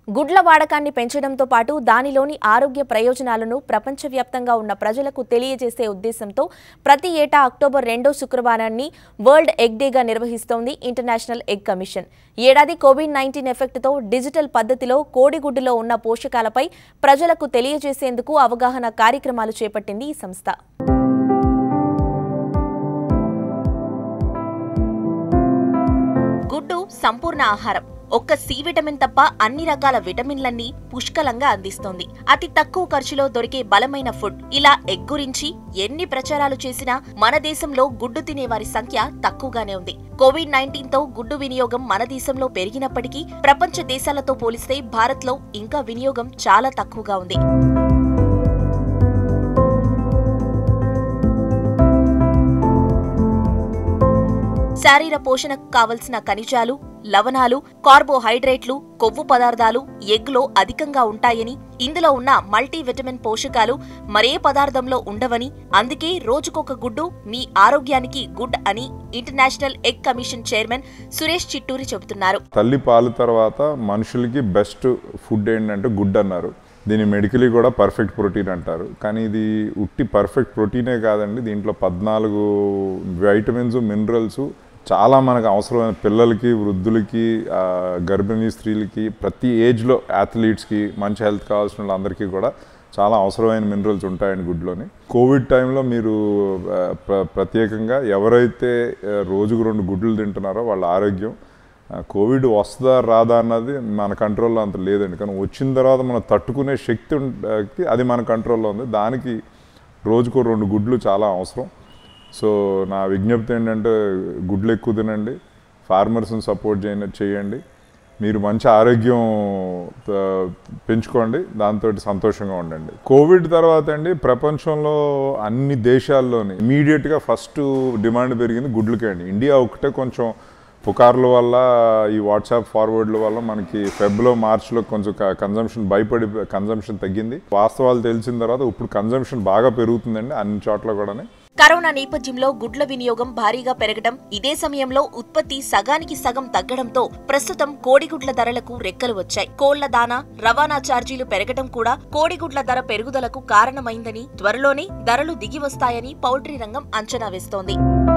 గుడ్ల వాడకాన్ని పెంచడంతో పాటు దానిలోని ఆరోగ్య ప్రయోజనాలను ప్రపంచవ్యాప్తంగా ఉన్న ప్రజలకు తెలియజేసే ఉద్దేశంతో ప్రతి ఏటా అక్టోబర్ రెండో శుక్రవారాన్ని వరల్డ్ ఎగ్ డేగా నిర్వహిస్తోంది ఇంటర్నేషనల్ ఎగ్ కమిషన్ ఏడాది కోవిడ్ నైన్టీన్ ఎఫెక్ట్తో డిజిటల్ పద్ధతిలో కోడిగుడ్డులో ఉన్న పోషకాలపై ప్రజలకు తెలియజేసేందుకు అవగాహన కార్యక్రమాలు చేపట్టింది ఈ సంస్థ గుడ్డు సంపూర్ణ ఆహారం ఒక్క సి విటమిన్ తప్ప అన్ని రకాల విటమిన్లన్నీ పుష్కలంగా అందిస్తోంది అతి తక్కువ ఖర్చులో దొరికే బలమైన ఫుడ్ ఇలా ఎగ్ గురించి ఎన్ని ప్రచారాలు చేసినా మన దేశంలో గుడ్డు తినే వారి సంఖ్య తక్కువగానే ఉంది కోవిడ్ నైన్టీన్ తో గుడ్డు వినియోగం మన దేశంలో పెరిగినప్పటికీ ప్రపంచ దేశాలతో పోలిస్తే భారత్లో ఇంకా వినియోగం చాలా తక్కువగా ఉంది శారీర పోషణకు కావలసిన ఖనిజాలు లవణాలు కార్బోహైడ్రేట్లు కొవ్వు పదార్థాలు ఎగ్లో అధికంగా ఉంటాయని ఇందులో ఉన్న మల్టీవిటమిన్ పోషకాలు మరే పదార్థంలో ఉండవని అందుకే రోజుకొక గుడ్డు మీ ఆరోగ్యానికి గుడ్ అని international egg commission chairman Suresh Chitturi చెబుతున్నారు తల్లి పాలు తర్వాత మనుషులకి బెస్ట్ ఫుడ్ ఏంటంటే గుడ్ అన్నారు దీన్ని మెడికలీ కూడా పర్ఫెక్ట్ ప్రోటీన్ అంటారు కానీ ఇది ఉట్టి పర్ఫెక్ట్ ప్రోటీనే కాదండి దీంట్లో పద్నాలుగు వైటమిన్స్ మినరల్స్ చాలా మనకు అవసరమైన పిల్లలకి వృద్ధులకి ఆ, గర్భిణీ స్త్రీలకి ప్రతి ఏజ్లో అథ్లీట్స్కి మంచి హెల్త్ కావాల్సిన వాళ్ళందరికీ కూడా చాలా అవసరమైన మినరల్స్ ఉంటాయండి గుడ్లోని కోవిడ్ టైంలో మీరు ఆ, ప్ర- ప్రత్యేకంగా ఎవరైతే ఆ, రోజుకు రెండు గుడ్లు తింటున్నారో వాళ్ళ ఆరోగ్యం ఆ, కోవిడ్ వస్తుందా రాదా అన్నది మన కంట్రోల్లో అంత లేదండి కానీ వచ్చిన తర్వాత మనం తట్టుకునే శక్తి ఉం- ఆ, కి అది మన కంట్రోల్లో ఉంది దానికి రోజుకో రెండు గుడ్లు చాలా అవసరం సో నా విజ్ఞప్తి ఏంటంటే గుడ్లు ఎక్కువ తినండి ఫార్మర్స్ని సపోర్ట్ చేయ చేయండి మీరు మంచి ఆరోగ్యం ఆ, పెంచుకోండి దాంతో సంతోషంగా ఉండండి కోవిడ్ తర్వాత అండి ప్రపంచంలో అన్ని దేశాల్లోని ఇమీడియట్గా ఫస్ట్ డిమాండ్ పెరిగింది గుడ్లకే అండి ఇండియా ఒకటే కొంచెం పుకార్ల వల్ల ఈ వాట్సాప్ ఫార్వర్డ్ల వల్ల మనకి ఫెబ్లో మార్చ్లో కొంచెం కన్జంప్షన్ భయపడి కన్జంప్షన్ తగ్గింది వాస్తవాలు తెలిసిన తర్వాత ఇప్పుడు కన్జంప్షన్ బాగా పెరుగుతుందండి అన్ని చోట్ల కూడా కరోనా నేపథ్యంలో గుడ్ల వినియోగం భారీగా పెరగడం ఇదే సమయంలో ఉత్పత్తి సగానికి సగం తగ్గడంతో ప్రస్తుతం కోడిగుడ్ల ధరలకు రెక్కలు వచ్చాయి కోళ్ల దానా రవాణా ఛార్జీలు పెరగడం కూడా కోడిగుడ్ల ధర పెరుగుదలకు కారణమైందని త్వరలోనే ధరలు దిగి వస్తాయని పౌల్ట్రీ రంగం అంచనా వేస్తోంది